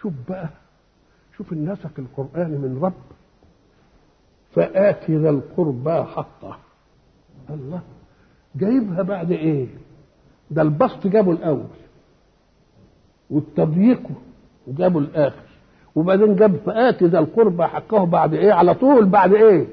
شوف بقى شوف النسق القرآني من رب فآت ذا القربى حقه الله جايبها بعد ايه ده البسط جابه الاول والتضييق جابه الاخر وبعدين جاب فآت ذا القربى حقه بعد ايه على طول بعد ايه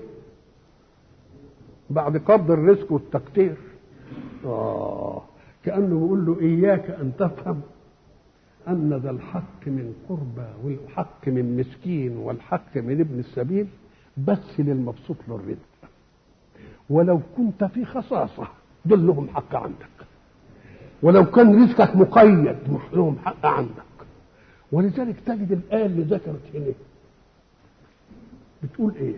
بعد قبض الرزق والتقدير اه كانه بيقول له اياك ان تفهم ان ذا الحق من قربى والحق من مسكين والحق من ابن السبيل بس للمبسوط له الرزق ولو كنت في خصاصه دول لهم حق عندك ولو كان رزقك مقيد مش لهم حق عندك ولذلك تجد الآية اللي ذكرت هنا بتقول إيه؟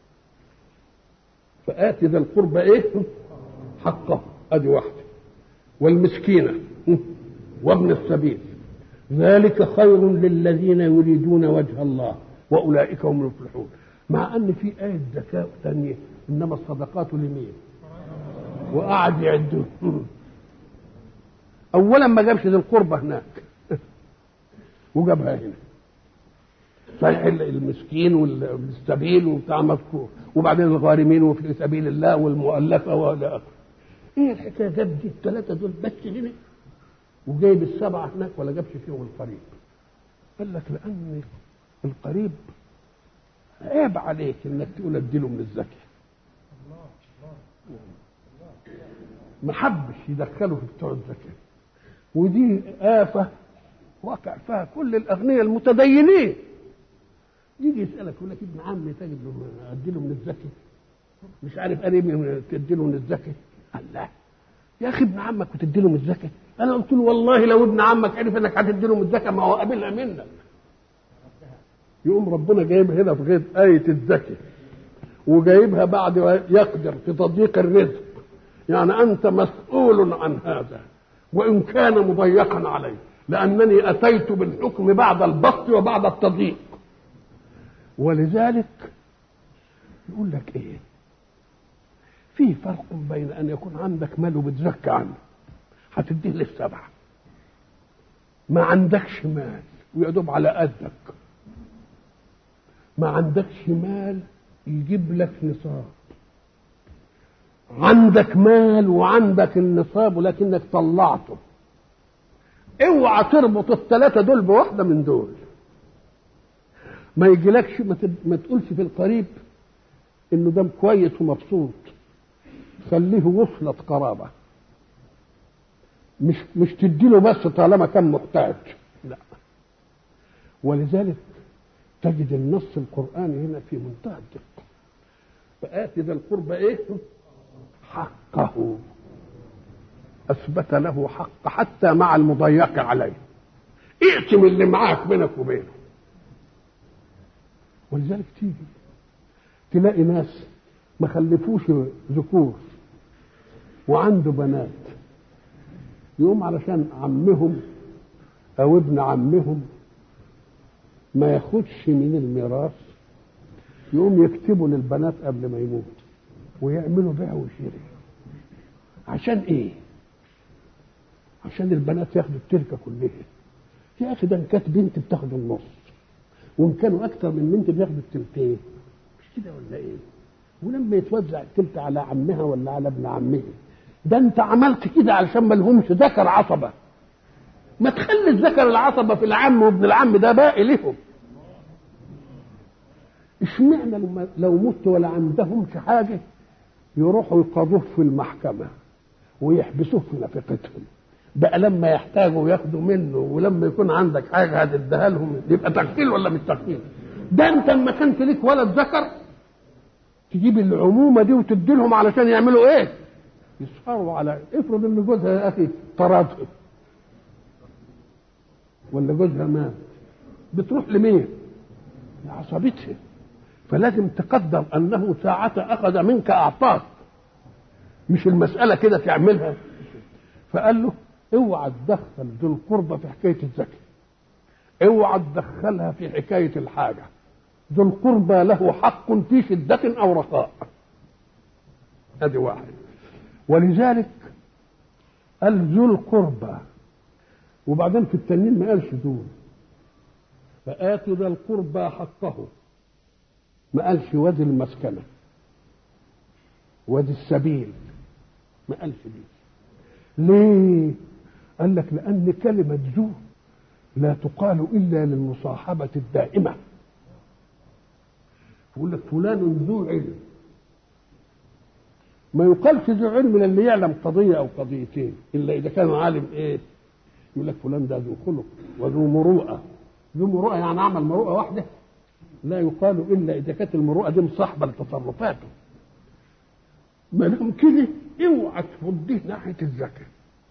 فآت ذا القربى إيه؟ حقه أدي واحدة والمسكينة وابن السبيل ذلك خير للذين يريدون وجه الله وأولئك هم المفلحون مع أن في آية زكاة ثانية إنما الصدقات لمين؟ وقعد يعدهم اولا ما جابش ذي القربى هناك وجابها هنا صحيح المسكين والسبيل وبتاع مذكور وبعدين الغارمين وفي سبيل الله والمؤلفه والى اخره ايه الحكايه جاب دي الثلاثه دول بس هنا وجايب السبعه هناك ولا جابش فيهم القريب قال لك لان القريب عيب عليك انك تقول اديله من الزكاه ما حبش يدخله في بتوع الزكاه ودي آفة وقع فيها كل الأغنياء المتدينين يجي يسألك يقول لك ابن عمي تجد له أدي له من الزكاة مش عارف قريبي تدي له من الزكاة قال لا يا أخي ابن عمك وتدي له من الزكاة أنا قلت له والله لو ابن عمك عرف إنك هتدي له من الزكاة ما هو قابلها منك يقوم ربنا جايب هنا في غير آية الزكاة وجايبها بعد يقدر في تضييق الرزق يعني أنت مسؤول عن هذا وإن كان مضيقا عليه لأنني أتيت بالحكم بعد البسط وبعد التضييق ولذلك يقول لك إيه في فرق بين أن يكون عندك مال وبتزكى عنه هتديه للسبعة ما عندكش مال ويدوب على قدك ما عندكش مال يجيب لك نصاب عندك مال وعندك النصاب ولكنك طلعته اوعى تربط الثلاثة دول بواحدة من دول ما يجيلكش ما, تب... ما تقولش في القريب انه ده كويس ومبسوط خليه وصلة قرابة مش مش تديله بس طالما كان محتاج لا ولذلك تجد النص القرآني هنا في منتهى الدقة فآت ذا القربى ايه حقه اثبت له حق حتى مع المضيق عليه اقسم اللي معاك بينك وبينه ولذلك تيجي تلاقي ناس ما خلفوش ذكور وعنده بنات يقوم علشان عمهم او ابن عمهم ما ياخدش من الميراث يقوم يكتبوا للبنات قبل ما يموت ويعملوا بيع وشراء عشان ايه عشان البنات ياخدوا التركه كلها يا اخي ده ان كانت بنت بتاخد النص وان كانوا اكثر من بنت بياخدوا التلتين مش كده ولا ايه ولما يتوزع التلت على عمها ولا على ابن عمها ده انت عملت كده علشان ما لهمش ذكر عصبه ما تخلي الذكر العصبه في العم وابن العم ده باقي لهم اشمعنى لما لو مت ولا عندهمش حاجه يروحوا يقاضوه في المحكمه ويحبسوه في نفقتهم بقى لما يحتاجوا ياخدوا منه ولما يكون عندك حاجه هتديها لهم يبقى تغفيل ولا مش تغفيل ده انت لما كانت ليك ولد ذكر تجيب العمومه دي وتدي لهم علشان يعملوا ايه يسهروا على افرض ان جوزها يا اخي طردها ولا جوزها مات بتروح لمين لعصبتها فلازم تقدر انه ساعة اخذ منك اعطاك مش المسألة كده تعملها فقال له اوعى تدخل ذو القربى في حكاية الزكاة اوعى تدخلها في حكاية الحاجة ذو القربى له حق في شدة او رخاء ادي واحد ولذلك قال ذو القربى وبعدين في التنين ما قالش دول فآت ذا القربى حقه ما قالش وادي المسكنة وادي السبيل ما قالش دي ليه قال لك لأن كلمة ذو لا تقال إلا للمصاحبة الدائمة يقول لك فلان ذو علم ما يقالش ذو علم للي يعلم قضية أو قضيتين إلا إذا كان عالم إيه يقول لك فلان ده ذو خلق وذو مروءة ذو مروءة يعني عمل مروءة واحدة لا يقال إلا إذا كانت المروءة دي مصاحبة لتصرفاته ما دام كده اوعى تفضيه ناحية الزكاة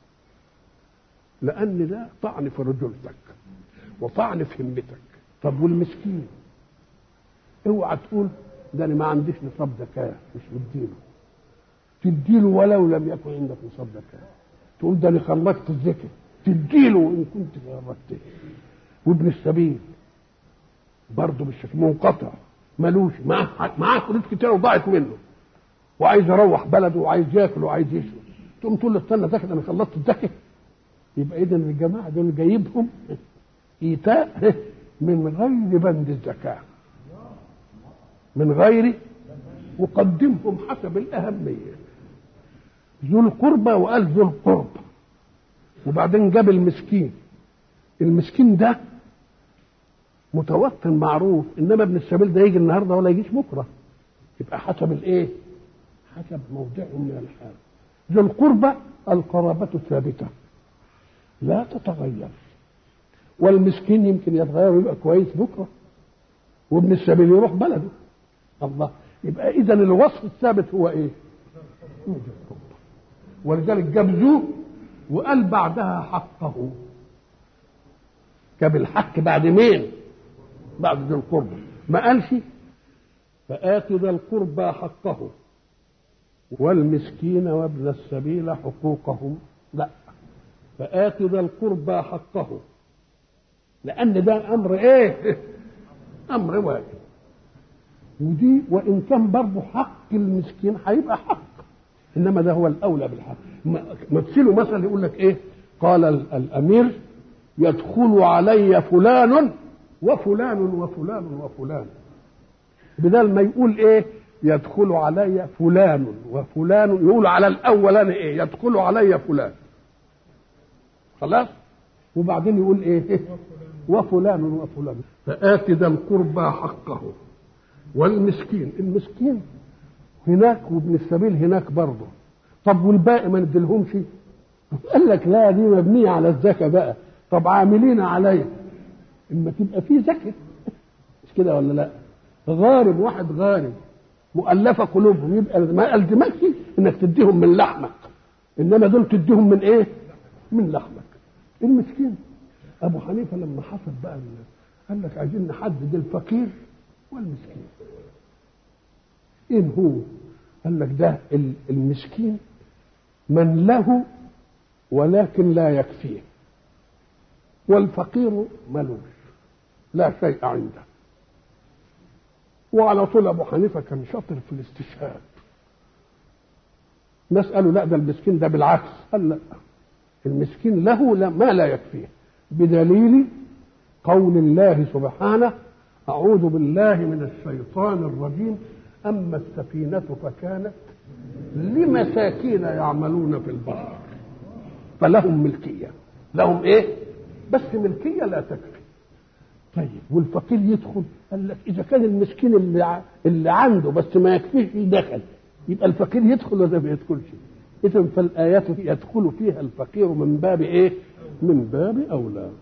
لأن ده طعن في رجولتك وطعن في همتك طب والمسكين اوعى تقول ده انا ما عنديش نصاب زكاه مش مديله تديله ولو لم يكن عندك نصاب زكاه تقول ده انا خرجت الزكاه تديله ان كنت خرجته وابن السبيل برضه بالشكل منقطع ملوش معاه معاه فلوس كتير وضاعت منه وعايز يروح بلده وعايز ياكل وعايز يشرب تقوم تقول له استنى زكاه انا خلصت الزكاه يبقى اذا الجماعه دول جايبهم ايتاء من غير بند الزكاه من غير وقدمهم حسب الأهمية ذو القربى وقال ذو القربى وبعدين جاب المسكين المسكين ده متوطن معروف انما ابن السبيل ده يجي النهارده ولا يجيش بكره يبقى حسب الايه حسب موضعه من الحال ذو القربى القرابة ثابتة لا تتغير والمسكين يمكن يتغير ويبقى كويس بكره وابن السبيل يروح بلده الله يبقى اذا الوصف الثابت هو ايه ولذلك جاب ذو وقال بعدها حقه جاب الحق بعد مين بعد ذي القربى ما قالش فآت ذا القربى حقه والمسكين وابن السبيل حقوقهم لا فآت ذا القربى حقه لأن ده أمر إيه؟ أمر واجب ودي وان كان برضه حق المسكين هيبقى حق انما ده هو الاولى بالحق مثله مثلا يقول لك ايه قال الامير يدخل علي فلان وفلان وفلان وفلان بدل ما يقول ايه يدخل علي فلان وفلان يقول على الاولاني ايه يدخل علي فلان خلاص وبعدين يقول ايه وفلان وفلان فآت ذا القربى حقه والمسكين المسكين هناك وابن السبيل هناك برضه طب والباقي ما نديلهمش قال لك لا دي مبنية على الزكاة بقى طب عاملين عليها اما تبقى في زكاة مش كده ولا لا غارب واحد غارب مؤلفة قلوبهم يبقى ما ألزمكش انك تديهم من لحمك انما دول تديهم من ايه من لحمك المسكين ابو حنيفة لما حصل بقى قال لك عايزين نحدد الفقير والمسكين إن هو قال لك ده المسكين من له ولكن لا يكفيه والفقير ملوش لا شيء عنده وعلى طول ابو حنيفه كان شاطر في الاستشهاد ناس قالوا لا ده المسكين ده بالعكس قال لا المسكين له لا ما لا يكفيه بدليل قول الله سبحانه أعوذ بالله من الشيطان الرجيم أما السفينة فكانت لمساكين يعملون في البحر فلهم ملكية لهم إيه بس ملكية لا تكفي طيب والفقير يدخل قال لك إذا كان المسكين اللي, اللي عنده بس ما يكفيش دخل يبقى الفقير يدخل ولا ما يدخلش إذا فالآيات يدخل فيها الفقير من باب إيه من باب أولى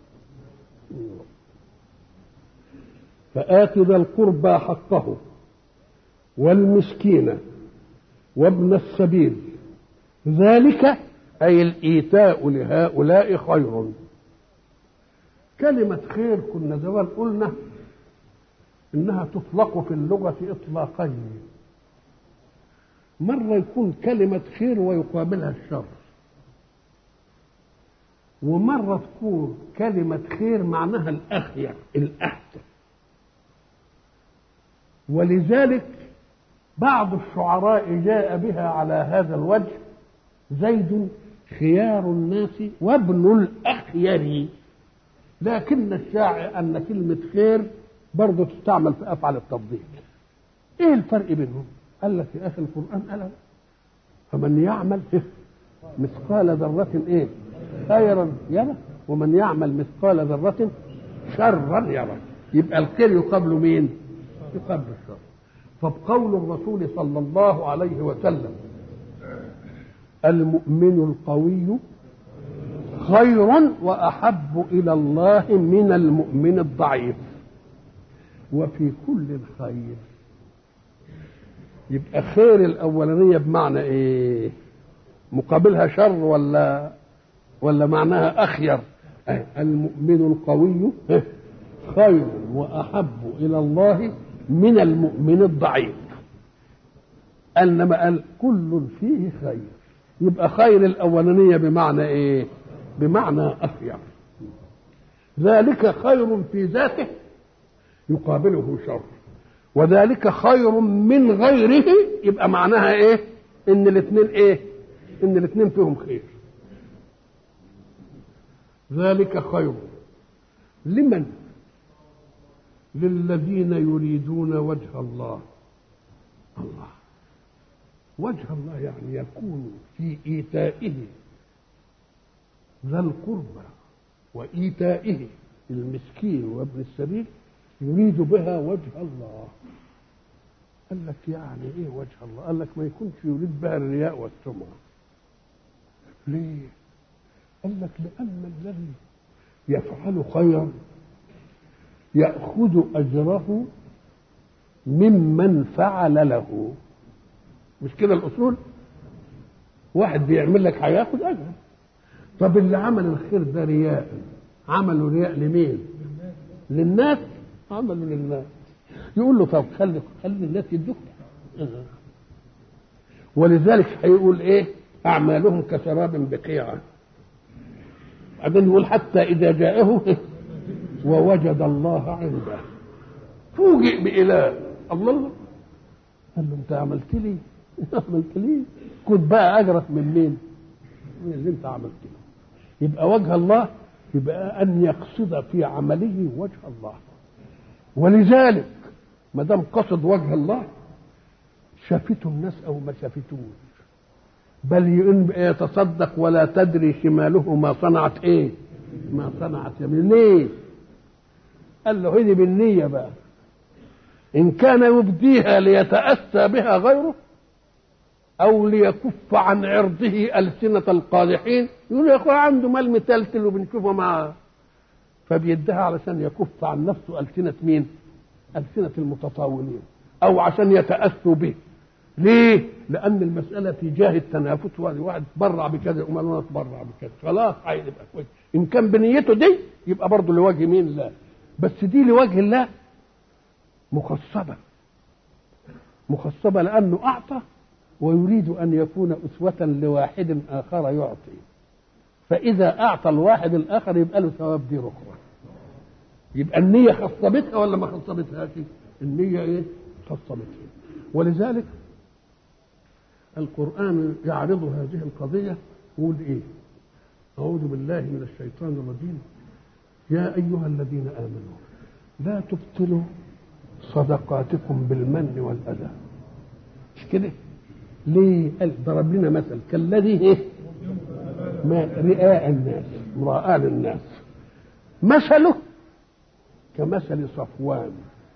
فآت ذا القربى حقه والمسكين وابن السبيل ذلك أي الإيتاء لهؤلاء خير كلمة خير كنا زمان قلنا إنها تطلق في اللغة إطلاقين مرة يكون كلمة خير ويقابلها الشر ومرة تكون كلمة خير معناها الأخير الأحسن ولذلك بعض الشعراء جاء بها على هذا الوجه زيد خيار الناس وابن الأخير لكن الشائع ان كلمه خير برضه تستعمل في افعل التفضيل ايه الفرق بينهم قال لك في اخر القران قال فمن يعمل مثقال ذرة ايه خيرا يرى ومن يعمل مثقال ذرة شرا يرى يبقى الخير يقابل مين يقابل الشر فبقول الرسول صلى الله عليه وسلم المؤمن القوي خير واحب الى الله من المؤمن الضعيف وفي كل خير يبقى خير الاولانيه بمعنى ايه مقابلها شر ولا ولا معناها اخير المؤمن القوي خير واحب الى الله من المؤمن الضعيف انما قال كل فيه خير يبقى خير الاولانيه بمعنى ايه بمعنى اخير ذلك خير في ذاته يقابله شر وذلك خير من غيره يبقى معناها ايه ان الاثنين ايه ان الاثنين فيهم خير ذلك خير لمن للذين يريدون وجه الله الله وجه الله يعني يكون في ايتائه ذا القربى وايتائه المسكين وابن السبيل يريد بها وجه الله قال لك يعني ايه وجه الله قال لك ما يكونش يريد بها الرياء والسمعه ليه قال لك لان الذي يفعل خيرا ياخذ اجره ممن فعل له مش كده الاصول واحد بيعمل لك هياخد اجر طب اللي عمل الخير ده رياء عملوا رياء لمين للناس عملوا للناس يقول له طب خلي خلي الناس يدوك ولذلك هيقول ايه اعمالهم كسراب بقيعه بعدين يقول حتى اذا جاءه ووجد الله عنده فوجئ بإله الله الله قال له انت عملت لي عملت لي كنت بقى اجرك من مين؟ من اللي انت عملت له يبقى وجه الله يبقى ان يقصد في عمله وجه الله ولذلك ما دام قصد وجه الله شافته الناس او ما شافتوش بل يتصدق ولا تدري شماله ما صنعت ايه ما صنعت يمين ليه قال له هذه بالنية بقى إن كان يبديها ليتأسى بها غيره أو ليكف عن عرضه ألسنة القادحين يقول يا أخويا عنده مال متلتل وبنشوفه معاه فبيدها علشان يكف عن نفسه ألسنة مين؟ ألسنة المتطاولين أو عشان يتأسوا به ليه؟ لأن المسألة في جاه التنافس واحد تبرع بكذا يقوم أنا أتبرع بكذا خلاص هيبقى كويس إن كان بنيته دي يبقى برضه لوجه مين الله بس دي لوجه الله مخصبة مخصبة لأنه أعطى ويريد أن يكون أسوة لواحد آخر يعطي فإذا أعطى الواحد الآخر يبقى له ثواب دي أخرى يبقى النية خصبتها ولا ما خصبتهاش؟ النية إيه؟ خصبتها ولذلك القرآن يعرض هذه القضية يقول إيه؟ أعوذ بالله من الشيطان الرجيم يا أيها الذين آمنوا لا تبطلوا صدقاتكم بالمن والأذى مش كده؟ ليه؟ قال ضرب لنا مثل كالذي إيه؟ ما رئاء الناس مراء للناس مثله كمثل صفوان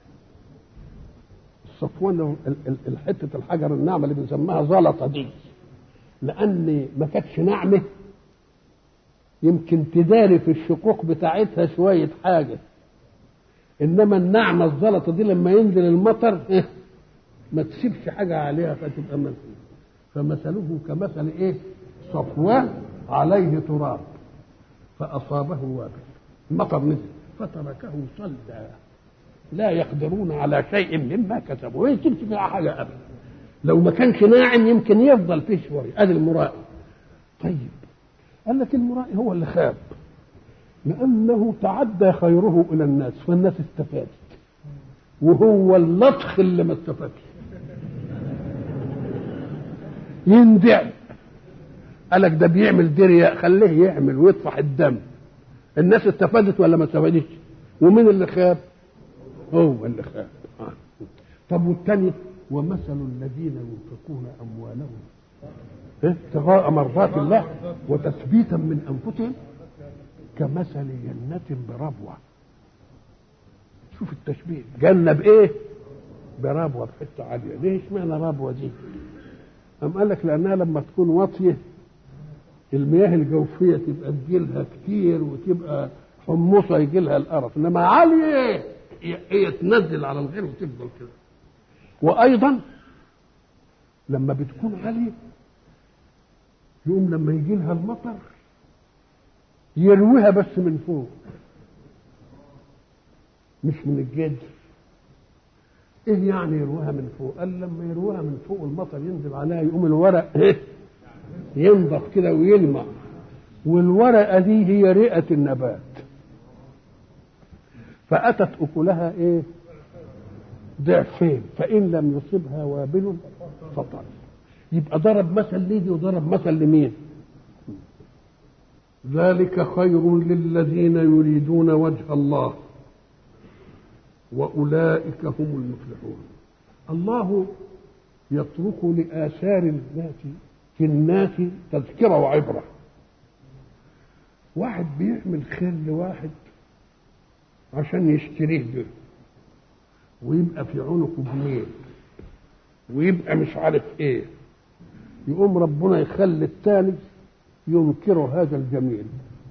الصفوان الحته الحجر الناعمه اللي بنسميها زلطه دي لان ما كانتش ناعمه يمكن تداري في الشقوق بتاعتها شويه حاجه انما النعمه الزلطه دي لما ينزل المطر إيه؟ ما تسيبش حاجه عليها فتبقى مثل فمثله كمثل ايه صفوان عليه تراب فاصابه وابل المطر نزل فتركه صلدا لا يقدرون على شيء مما كسبوا وهي تمشي فيها حاجه ابدا لو ما كانش ناعم يمكن يفضل فيه شويه ادي المرائي طيب قال لك المرائي هو اللي خاب لانه تعدى خيره الى الناس فالناس استفادت وهو اللطخ اللي ما استفادش يندع قال لك ده بيعمل دريا خليه يعمل ويطفح الدم الناس استفادت ولا ما استفادتش ومين اللي خاب هو اللي خاب آه. طب والثاني ومثل الذين ينفقون اموالهم ابتغاء مرضات الله وتثبيتا من انفسهم كمثل جنة بربوة شوف التشبيه جنة بإيه؟ بربوة بحتة عالية ليه اشمعنى ربوة دي؟ أم قال لك لأنها لما تكون واطية المياه الجوفية تبقى تجيلها كتير وتبقى حمصة يجيلها القرف إنما عالية هي تنزل على الغير وتفضل كده وأيضا لما بتكون عالية يقوم لما يجي لها المطر يرويها بس من فوق مش من الجدر ايه يعني يرويها من فوق قال لما يرويها من فوق المطر ينزل عليها يقوم الورق ايه ينضف كده ويلمع والورقه دي هي رئه النبات فاتت اكلها ايه ضعفين فان لم يصبها وابل فطل يبقى ضرب مثل ليدي وضرب مثل لمين ذلك خير للذين يريدون وجه الله واولئك هم المفلحون الله يترك لاثار الناس في الناس تذكره وعبره واحد بيعمل خير لواحد عشان يشتريه به ويبقى في عنقه جميل ويبقى مش عارف ايه يقوم ربنا يخلي الثاني ينكر هذا الجميل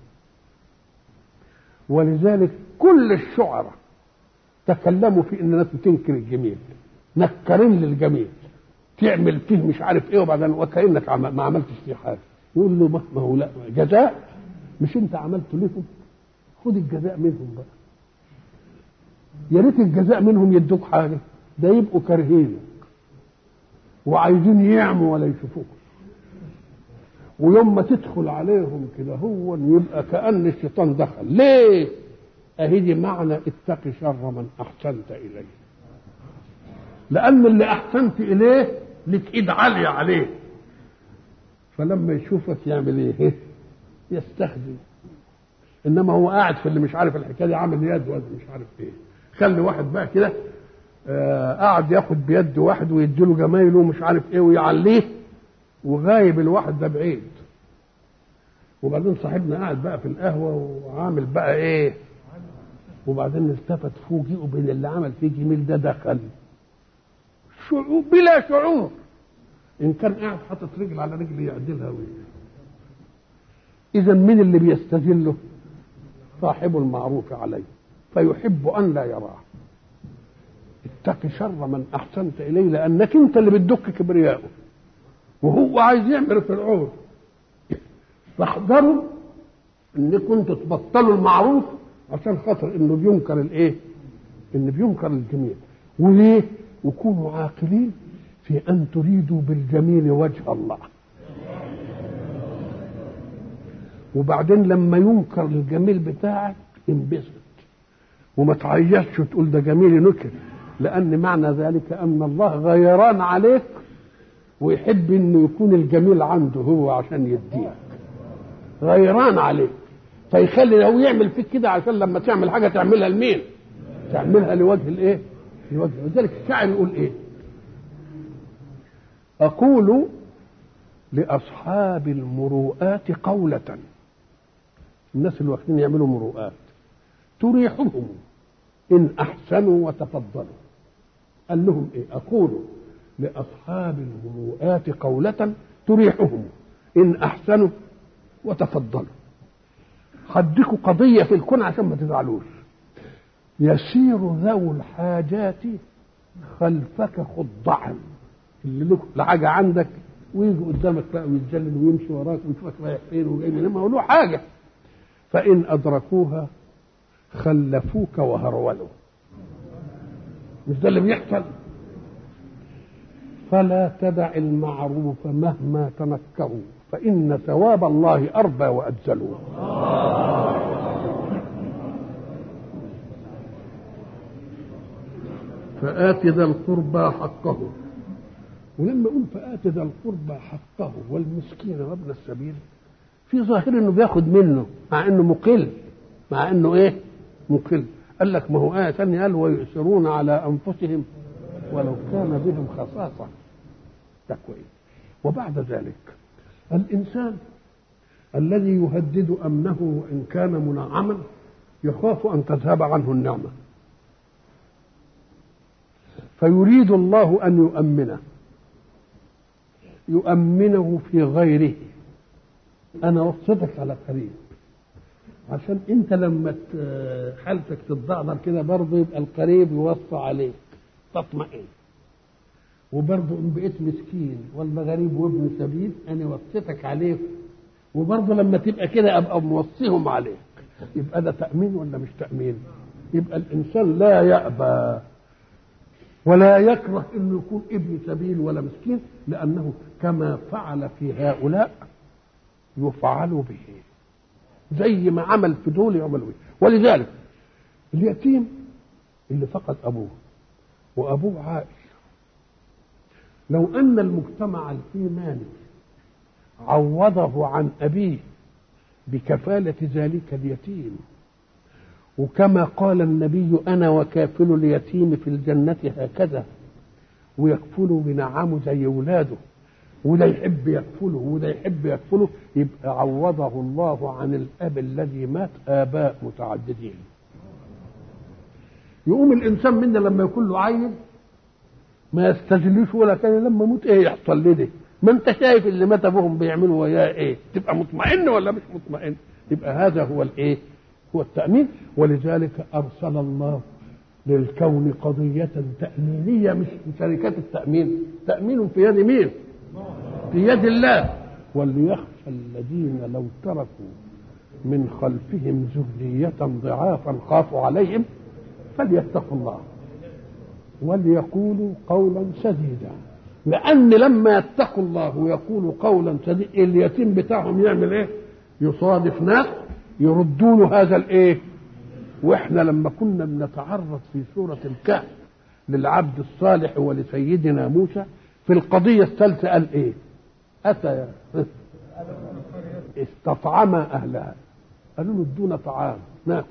ولذلك كل الشعراء تكلموا في ان الناس بتنكر الجميل نكرين للجميل تعمل فيه مش عارف ايه وبعدين وكانك ما عملتش فيه حاجه يقول له ما هو لا جزاء مش انت عملته لهم خد الجزاء منهم بقى يا ريت الجزاء منهم يدوك حاجه ده يبقوا كارهينك وعايزين يعموا ولا يشوفوك ويوم ما تدخل عليهم كده هو يبقى كأن الشيطان دخل ليه اهي دي معنى اتق شر من احسنت اليه لان اللي احسنت اليه لك ايد عاليه عليه فلما يشوفك يعمل ايه يستخدم انما هو قاعد في اللي مش عارف الحكايه دي عامل يد ولا مش عارف ايه خلي واحد بقى كده آه قاعد ياخد بيد واحد ويديله جمايله ومش عارف ايه ويعليه وغايب الواحد ده بعيد وبعدين صاحبنا قاعد بقى في القهوه وعامل بقى ايه وبعدين التفت فوجئوا بين اللي عمل فيه جميل ده دخل شعور بلا شعور ان كان قاعد حاطط رجل على رجل يعدلها اذا مين اللي بيستذله صاحب المعروف عليه فيحب ان لا يراه اتق شر من احسنت اليه لانك انت اللي بتدك كبرياءه وهو عايز يعمل في العود فاحذروا انكم انتوا تبطلوا المعروف عشان خاطر انه بينكر الايه؟ ان بينكر الجميل وليه؟ وكونوا عاقلين في ان تريدوا بالجميل وجه الله وبعدين لما ينكر الجميل بتاعك انبسط وما تعيشش وتقول ده جميل نكر لان معنى ذلك ان الله غيران عليك ويحب انه يكون الجميل عنده هو عشان يديك غيران عليك فيخلي لو يعمل فيك كده عشان لما تعمل حاجه تعملها لمين؟ تعملها لوجه الايه؟ لوجه ولذلك الشاعر يقول ايه؟ اقول لاصحاب المروءات قوله الناس اللي واخدين يعملوا مروءات تريحهم ان احسنوا وتفضلوا قال لهم ايه؟ اقول لاصحاب المروءات قوله تريحهم ان احسنوا وتفضلوا هديكوا قضية في الكون عشان ما تزعلوش يسير ذو الحاجات خلفك خضعا اللي له الحاجة عندك ويجي قدامك بقى ويتجلل ويمشي وراك ويشوفك رايح فين وجاي منين ما هو له حاجة فإن أدركوها خلفوك وهرولوا مش ده اللي بيحصل فلا تدع المعروف مهما تنكروا فإن ثواب الله أربى وأجزل فآت ذا القربى حقه ولما يقول فآت ذا القربى حقه والمسكين وابن السبيل في ظاهر انه بياخد منه مع انه مقل مع انه ايه مقل قال لك ما هو آية ثانية قال ويؤثرون على أنفسهم ولو كان بهم خصاصة ده كويس وبعد ذلك الإنسان الذي يهدد أمنه وإن كان منعما يخاف أن تذهب عنه النعمة فيريد الله أن يؤمنه يؤمنه في غيره أنا وصيتك على قريب عشان انت لما حالتك تتضعضر كده برضه يبقى القريب يوصى عليك تطمئن وبرضه ان بقيت مسكين ولا غريب وابن سبيل انا وصيتك عليك وبرضه لما تبقى كده ابقى موصيهم عليك يبقى ده تامين ولا مش تامين يبقى الانسان لا يأبى ولا يكره انه يكون ابن سبيل ولا مسكين لانه كما فعل في هؤلاء يفعل به زي ما عمل في دول يعمل به ولذلك اليتيم اللي فقد ابوه وابوه عائش لو ان المجتمع الايماني عوضه عن ابيه بكفاله ذلك اليتيم وكما قال النبي انا وكافل اليتيم في الجنه هكذا ويكفله بنعمه زي ولاده وده يحب يكفله وده يحب يكفله يبقى عوضه الله عن الاب الذي مات اباء متعددين يقوم الانسان منا لما يكون له عيل ما يستجلوش ولا كان لما يموت ايه يحصل لي ده ما انت شايف اللي مات ابوهم بيعملوا وياه ايه تبقى مطمئن ولا مش مطمئن يبقى هذا هو الايه هو التامين ولذلك ارسل الله للكون قضيه تامينيه مش شركات التامين تامين في يد مين في يد الله وليخشى الذين لو تركوا من خلفهم ذرية ضعافا خافوا عليهم فليتقوا الله وليقولوا قولا سديدا لأن لما يتقوا الله ويقولوا قولا سديدا اليتيم بتاعهم يعمل إيه؟ يصادف ناس يردوا له هذا الإيه؟ وإحنا لما كنا بنتعرض في سورة الكهف للعبد الصالح ولسيدنا موسى في القضية الثالثة قال إيه؟ أتى استطعما أهلها قالوا له ادونا طعام ناكل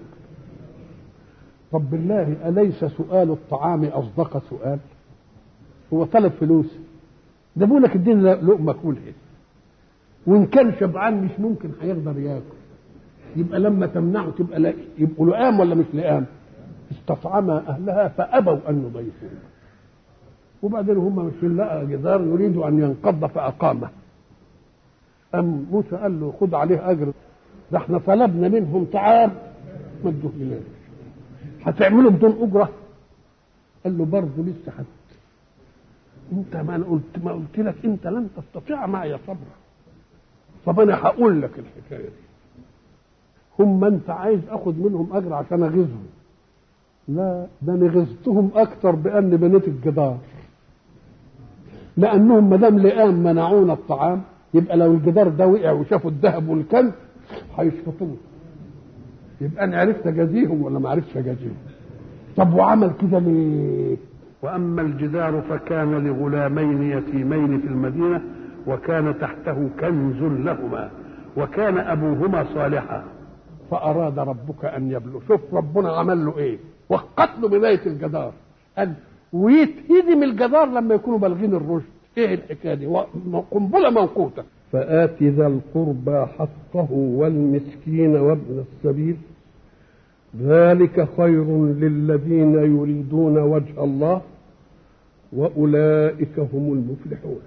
طب بالله أليس سؤال الطعام أصدق سؤال؟ هو طلب فلوس ده بيقول لك ادينا لقمة كلها وإن كان شبعان مش ممكن هيقدر ياكل يبقى لما تمنعه تبقى لا يبقوا لئام ولا مش لئام؟ استطعما أهلها فأبوا أن يضيفوه وبعدين هم مش لقى جدار يريد ان ينقض فاقامه ام موسى قال له خد عليه اجر ده احنا طلبنا منهم طعام ما ادوه لنا هتعمله بدون اجره قال له برضه لسه حد انت ما أنا قلت ما قلت لك انت لن تستطيع معي صبرا طب انا هقول لك الحكايه دي هم انت عايز اخد منهم اجر عشان اغيظهم لا ده انا غزتهم اكتر بان بنيت الجدار لانهم ما دام لئام منعونا الطعام يبقى لو الجدار ده وقع وشافوا الذهب والكنز هيشفطوه يبقى انا عرفت اجازيهم ولا ما عرفتش اجازيهم طب وعمل كده ليه واما الجدار فكان لغلامين يتيمين في المدينه وكان تحته كنز لهما وكان ابوهما صالحا فاراد ربك ان يبلغ شوف ربنا عمل له ايه وقت له بدايه الجدار قال ويتهدم الجدار لما يكونوا بالغين الرشد ايه الحكايه دي قنبله موقوته فآت ذا القربى حقه والمسكين وابن السبيل ذلك خير للذين يريدون وجه الله وأولئك هم المفلحون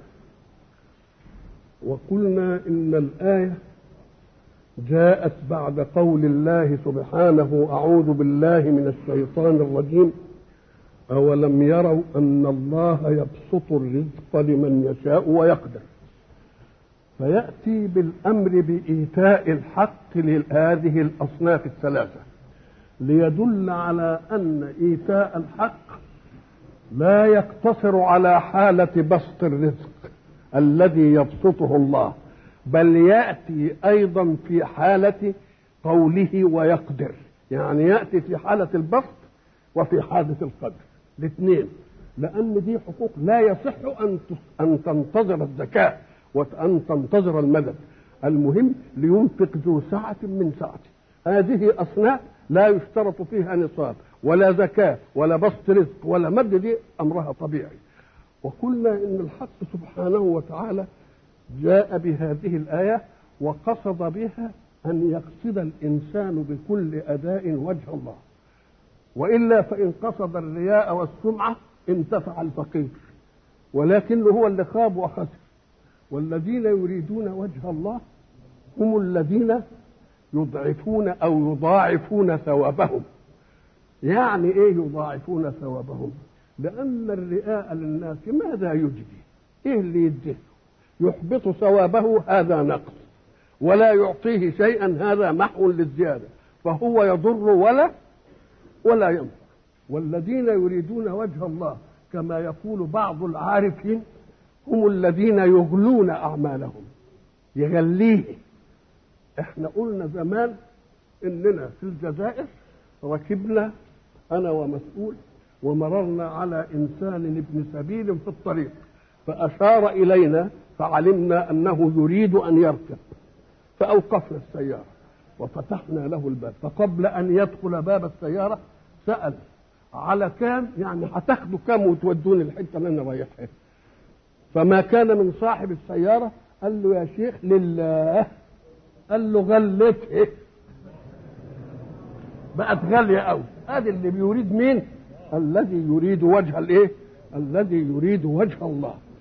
وقلنا إن الآية جاءت بعد قول الله سبحانه أعوذ بالله من الشيطان الرجيم أولم يروا أن الله يبسط الرزق لمن يشاء ويقدر فيأتي بالأمر بإيتاء الحق لهذه الأصناف الثلاثة ليدل على أن إيتاء الحق لا يقتصر على حالة بسط الرزق الذي يبسطه الله بل يأتي أيضا في حالة قوله ويقدر يعني يأتي في حالة البسط وفي حالة القدر الاثنين لأن دي حقوق لا يصح أن أن تنتظر الذكاء وأن تنتظر المدد المهم لينفق ذو سعة من سعته هذه أصناف لا يشترط فيها نصاب ولا زكاة ولا بسط رزق ولا مد دي أمرها طبيعي وقلنا إن الحق سبحانه وتعالى جاء بهذه الآية وقصد بها أن يقصد الإنسان بكل أداء وجه الله وإلا فإن قصد الرياء والسمعة انتفع الفقير ولكنه هو اللي خاب وخسر والذين يريدون وجه الله هم الذين يضعفون أو يضاعفون ثوابهم يعني إيه يضاعفون ثوابهم لأن الرئاء للناس ماذا يجدي إيه اللي يديه يحبط ثوابه هذا نقص ولا يعطيه شيئا هذا محو للزيادة فهو يضر ولا ولا ينفع والذين يريدون وجه الله كما يقول بعض العارفين هم الذين يغلون أعمالهم يغليه احنا قلنا زمان اننا في الجزائر ركبنا انا ومسؤول ومررنا على انسان ابن سبيل في الطريق فاشار الينا فعلمنا انه يريد ان يركب فاوقفنا السياره وفتحنا له الباب فقبل ان يدخل باب السياره سال على كام يعني هتاخدوا كام وتودوني الحته اللي انا رايحها فما كان من صاحب السياره قال له يا شيخ لله قال له غلته بقت غاليه قوي ادي اللي بيريد مين الذي يريد وجه الايه الذي يريد وجه الله